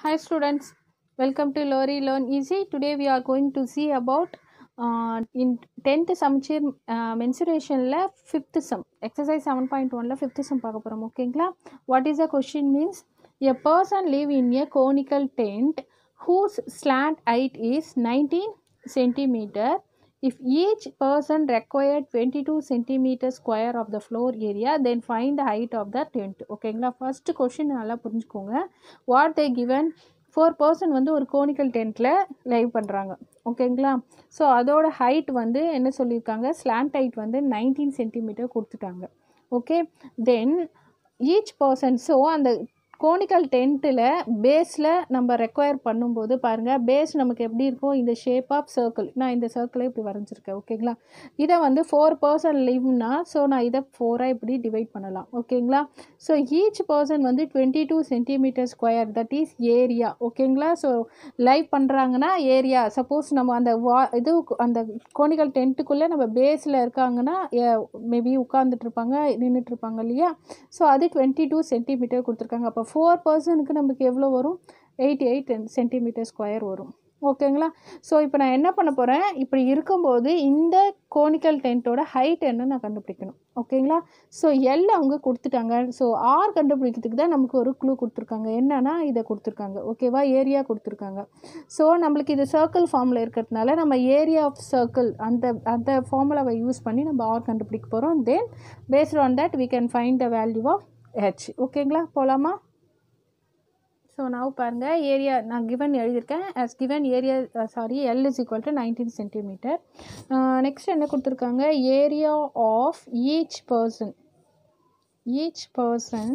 Hi students, welcome to Lori Learn Easy. Today we are going to see about uh, in 10th Samacheer மென்சுரேஷனில் fifth sum exercise seven point ஒனில் fifth sum பார்க்க போகிறோம் ஓகேங்களா what is the question means a person live in a conical tent whose slant height is 19 centimeter if each person required 22 centimeter square of the floor area then find the height of the tent ஓகேங்களா first question நல்லா புரிஞ்சுக்கோங்க what they given four person வந்து ஒரு conical டென்ட்டில் live பண்ணுறாங்க ஓகேங்களா so அதோட height வந்து என்ன சொல்லியிருக்காங்க ஸ்லாண்ட் ஹைட் வந்து நைன்டீன் சென்டிமீட்டர் கொடுத்துட்டாங்க okay then each person so அந்த கோனிக்கல் டென்ட்டில் பேஸில் நம்ம ரெக்வயர் பண்ணும்போது பாருங்கள் பேஸ் நமக்கு எப்படி இருக்கும் இந்த ஷேப் ஆஃப் சர்க்கிள் நான் இந்த சர்க்கிளை இப்படி வரைஞ்சிருக்கேன் ஓகேங்களா இதை வந்து ஃபோர் பர்சன் லீவ்னா ஸோ நான் இதை ஃபோராக இப்படி டிவைட் பண்ணலாம் ஓகேங்களா ஸோ ஈச் பர்சன் வந்து twenty two centimetre square that is area ஓகேங்களா ஸோ லைவ் பண்ணுறாங்கன்னா ஏரியா சப்போஸ் நம்ம அந்த வா இது அந்த கோனிக்கல் டென்ட்டுக்குள்ளே நம்ம பேஸில் இருக்காங்கன்னா மேபி உட்காந்துட்டு இருப்பாங்க நின்றுட்டு இருப்பாங்க இல்லையா ஸோ அது டுவெண்ட்டி டூ சென்டிமீட்டர் கொடுத்துருக்காங்க அப்போ ஃபோர் பர்சனுக்கு நமக்கு எவ்வளோ வரும் எயிட்டி எயிட் சென்டிமீட்டர் ஸ்கொயர் வரும் ஓகேங்களா ஸோ இப்போ நான் என்ன பண்ண போகிறேன் இப்படி இருக்கும்போது இந்த கோனிக்கல் டென்ட்டோட ஹைட் என்ன நான் கண்டுபிடிக்கணும் ஓகேங்களா ஸோ எல் அவங்க கொடுத்துட்டாங்க ஸோ ஆர் கண்டுபிடிக்கிறதுக்கு தான் நமக்கு ஒரு க்ளூ கொடுத்துருக்காங்க என்னன்னா இதை கொடுத்துருக்காங்க ஓகேவா ஏரியா கொடுத்துருக்காங்க ஸோ நம்மளுக்கு இது சர்க்கிள் ஃபார்மில் இருக்கிறதுனால நம்ம ஏரியா ஆஃப் சர்க்கிள் அந்த அந்த ஃபார்முலாவை யூஸ் பண்ணி நம்ம ஆர் கண்டுபிடிக்க போகிறோம் then based on that we can find the value of H ஓகேங்களா போகலாமா ஸோ நான் பாருங்கள் ஏரியா நான் கிவன் எழுதியிருக்கேன் as given area sorry L is equal to nineteen centimetre next என்ன கொடுத்துருக்காங்க area of each person each person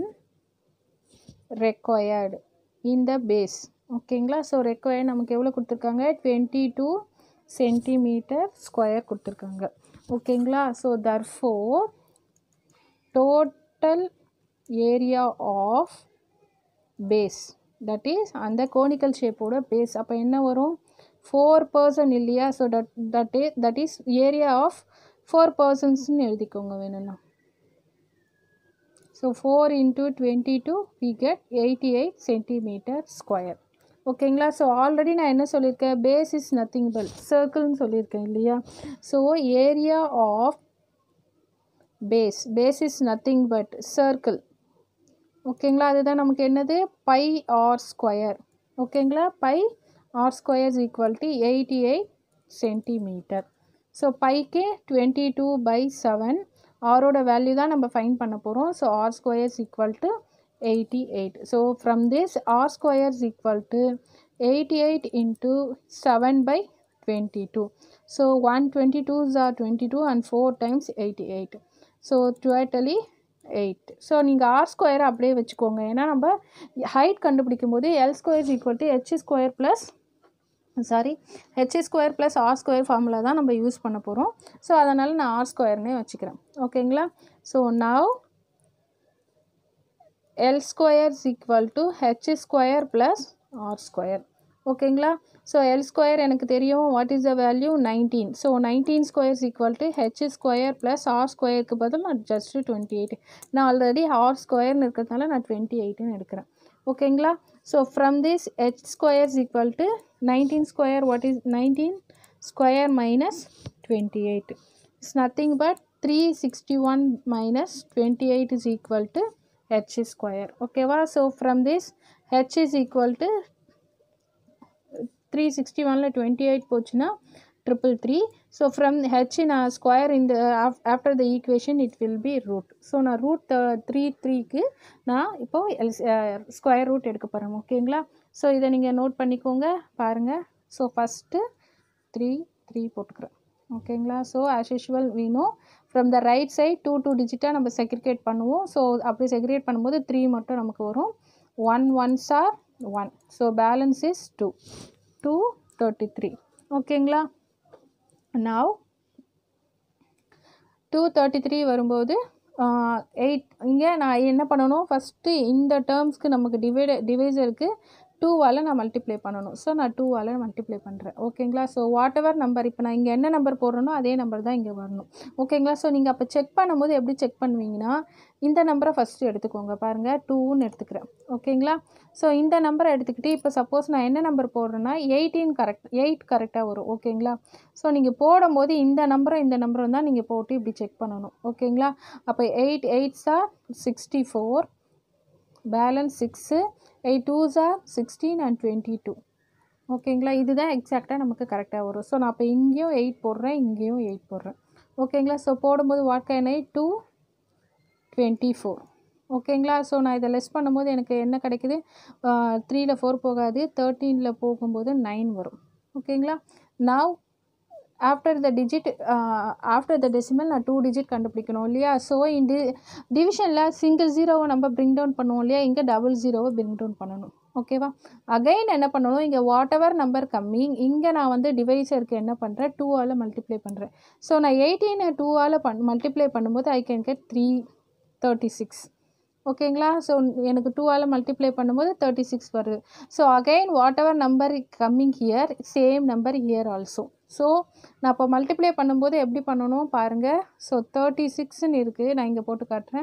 required in the base ஓகேங்களா so required நமக்கு எவ்வளோ கொடுத்துருக்காங்க டுவெண்ட்டி டூ சென்டிமீட்டர் ஸ்கொயர் கொடுத்துருக்காங்க ஓகேங்களா so therefore total area of base that is அந்த conical ஷேப்போட base அப்போ என்ன வரும் ஃபோர் பர்சன் இல்லையா so that that is that is area of four பர்சன்ஸ்னு எழுதிக்கோங்க வேணும்னா so four into twenty two we get eighty eight centimetre square ஓகேங்களா so already நான் என்ன சொல்லியிருக்கேன் பேஸ் இஸ் நத்திங் பல் சர்க்கிள்னு சொல்லியிருக்கேன் இல்லையா so area of base base is nothing but circle ஓகேங்களா அதுதான் நமக்கு என்னது பை ஆர் ஸ்கொயர் ஓகேங்களா pi R square is equal to eighty eight centimetre so பைக்கு டுவெண்ட்டி டூ பை செவன் ஆரோட வேல்யூ தான் நம்ம ஃபைன் பண்ண போகிறோம் so R square is equal to eighty eight so from this R square is equal to eighty eight into seven by twenty two so one twenty twos are twenty two and four times eighty eight so டுவெட்டலி eight so நீங்கள் R square அப்படியே வச்சுக்கோங்க ஏன்னா நம்ம height கண்டுபிடிக்கும் போது L square equal to H square plus sorry H square plus R square formula தான் நம்ம யூஸ் பண்ண போகிறோம் ஸோ அதனால் நான் ஆர் ஸ்கொயர்னே வச்சுக்கிறேன் ஓகேங்களா so now L square is equal to H square plus R square ஓகேங்களா ஸோ எல் ஸ்கொயர் எனக்கு தெரியும் what is the value nineteen so nineteen square is equal to H square plus R ஸ்கொயருக்கு பதில் நான் just twenty eight நான் already R ஸ்கொயர்னு இருக்கிறதுனால நான் டுவெண்ட்டி எயிட்டுன்னு எடுக்கிறேன் ஓகேங்களா so from this H square is equal to nineteen square what is nineteen square minus twenty eight it's nothing but three sixty one minus twenty eight is equal to H square ஓகேவா so from this H is equal to three sixty ஒனில் twenty eight போச்சுன்னா triple three so from H நான் square இந்த after the equation it will be root so நான் root three த்ரீக்கு நான் இப்போது L square root எடுக்க போகிறேன் ஓகேங்களா ஸோ இதை நீங்கள் நோட் பண்ணிக்கோங்க பாருங்கள் ஸோ ஃபஸ்ட்டு த்ரீ த்ரீ போட்டுக்கிறேன் ஓகேங்களா ஸோ ஆஸ் யூஷுவல் வீணும் from the right side two two டிஜிட்டாக நம்ம செக்ரிகேட் பண்ணுவோம் ஸோ அப்படி செக்ரிகேட் பண்ணும்போது த்ரீ மட்டும் நமக்கு வரும் one ones are one so balance is two two thirty three ஓகேங்களா நவ் டூ தேர்ட்டி த்ரீ வரும்போது எயிட் இங்கே நான் என்ன பண்ணணும் ஃபஸ்ட்டு இந்த டேர்ம்ஸ்க்கு நமக்கு டிவைட டிவைசருக்கு டூவால் நான் மல்டிப்ளை பண்ணணும் ஸோ நான் டூவால் மல்டிப்ளை பண்ணுறேன் ஓகேங்களா ஸோ வாட் எவர் நம்பர் இப்போ நான் இங்கே என்ன நம்பர் போடுறேனோ அதே நம்பர் தான் இங்கே வரணும் ஓகேங்களா ஸோ நீங்கள் அப்போ செக் பண்ணும்போது எப்படி செக் பண்ணுவீங்கன்னா இந்த நம்பரை ஃபஸ்ட்டு எடுத்துக்கோங்க பாருங்கள் டூன்னு எடுத்துக்கிறேன் ஓகேங்களா ஸோ இந்த நம்பரை எடுத்துக்கிட்டு இப்போ சப்போஸ் நான் என்ன நம்பர் போடுறேன்னா எயிட்டீன் கரெக்ட் எயிட் கரெக்டாக வரும் ஓகேங்களா ஸோ நீங்கள் போடும்போது இந்த நம்பரும் இந்த நம்பரும் தான் நீங்கள் போட்டு இப்படி செக் பண்ணணும் ஓகேங்களா அப்போ eight eights are sixty four balance six eight twos are sixteen and twenty two ஓகேங்களா இதுதான் எக்ஸாக்டாக நமக்கு கரெக்டாக வரும் ஸோ நான் இப்போ இங்கேயும் எயிட் போடுறேன் இங்கேயும் எயிட் போடுறேன் ஓகேங்களா ஸோ போடும்போது what can eight two twenty four ஓகேங்களா ஸோ நான் இதை லெஸ் பண்ணும்போது எனக்கு என்ன கிடைக்குது த்ரீயில் ஃபோர் போகாது தேர்ட்டீனில் போகும்போது நைன் வரும் ஓகேங்களா now after the digit after the decimal நான் டூ டிஜிட் கண்டுபிடிக்கணும் இல்லையா ஸோ இந்த டிவிஷனில் சிங்கிள் ஜீரோவை நம்ம பிரிங் டவுன் பண்ணுவோம் இல்லையா இங்கே டபுள் ஜீரோவை பிரிங் டவுன் பண்ணணும் ஓகேவா அகைன் என்ன பண்ணணும் இங்கே வாட் எவர் நம்பர் கம்மி இங்கே நான் வந்து டிவைஸருக்கு என்ன பண்ணுறேன் டூவால் மல்டிப்ளை பண்ணுறேன் ஸோ நான் எயிட்டீனை டூவால் பண் மல்டிப்ளை பண்ணும்போது I can get three thirty six ஓகேங்களா ஸோ எனக்கு டூவால் மல்டிப்ளை பண்ணும்போது தேர்ட்டி சிக்ஸ் வருது so again whatever number coming here same number here also so நான் இப்போ மல்டிப்ளை பண்ணும்போது எப்படி பண்ணணும் பாருங்கள் ஸோ தேர்ட்டி சிக்ஸ்ன்னு இருக்குது நான் இங்கே போட்டு காட்டுறேன்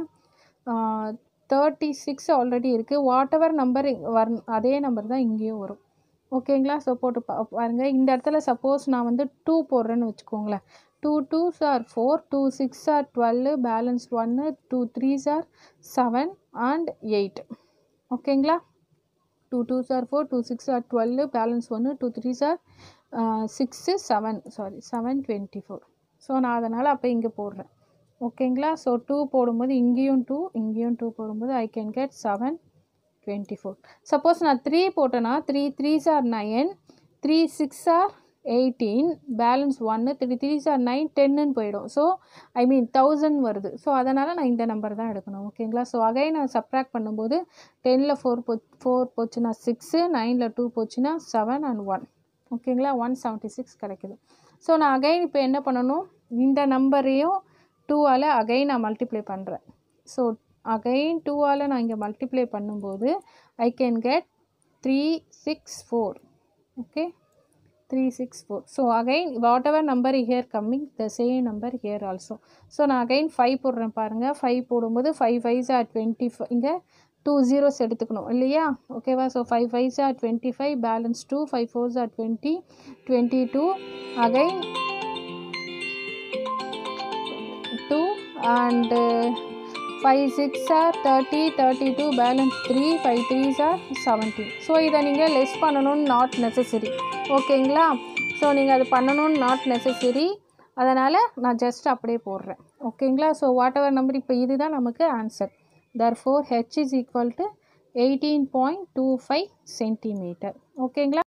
தேர்ட்டி சிக்ஸ் ஆல்ரெடி இருக்குது வாட் எவர் நம்பர் வர அதே நம்பர் தான் இங்கேயும் வரும் ஓகேங்களா ஸோ போட்டு பா பாருங்கள் இந்த இடத்துல சப்போஸ் நான் வந்து டூ போடுறேன்னு வச்சுக்கோங்களேன் two twos are four two six are twelve balance ஒன்று two threes are seven and eight ஓகேங்களா two twos are four two six are twelve balance ஒன்று two threes are six seven sorry seven twenty four so நான் அதனால் அப்போ இங்கே போடுறேன் ஓகேங்களா so two போடும்போது இங்கேயும் டூ இங்கேயும் டூ போடும்போது I can get seven twenty four suppose நான் த்ரீ போட்டேன்னா three threes are nine three six are eighteen balance ஒன்று த்ரீ த்ரீஸ் ஆர் நைன் டென்னுன்னு போயிடும் ஸோ ஐ மீன் தௌசண்ட் வருது ஸோ அதனால் நான் இந்த நம்பர் தான் எடுக்கணும் ஓகேங்களா ஸோ அகைன் நான் சப்ராக்ட் பண்ணும்போது டெனில் ஃபோர் போ ஃபோர் போச்சுன்னா சிக்ஸு நைனில் டூ போச்சுன்னா செவன் அண்ட் ஒன் ஓகேங்களா ஒன் செவன்ட்டி சிக்ஸ் கிடைக்குது ஸோ நான் அகைன் இப்போ என்ன பண்ணணும் இந்த நம்பரையும் டூவால் அகைன் நான் மல்டிப்ளை பண்ணுறேன் ஸோ அகைன் டூவால் நான் இங்கே மல்டிப்ளை பண்ணும்போது I can get three six four okay three six four so again whatever number here coming the same number here also so நான் அகைன் ஃபைவ் போடுறேன் பாருங்கள் ஃபைவ் போடும்போது five fives are twenty five இங்கே two zeros எடுத்துக்கணும் இல்லையா ஓகேவா so five fives are twenty five balance two five fours are twenty twenty two again two and five six are thirty thirty two balance three five threes are seventeen so இதை நீங்கள் less பண்ணணும்னு not necessary ஓகேங்களா so நீங்கள் அது பண்ணணும்னு not necessary அதனால் நான் just அப்படியே போடுறேன் ஓகேங்களா ஸோ வாட் எவர் நம்பர் இப்போ இதுதான் நமக்கு answer therefore h is equal to eighteen point two five centimetre ஓகேங்களா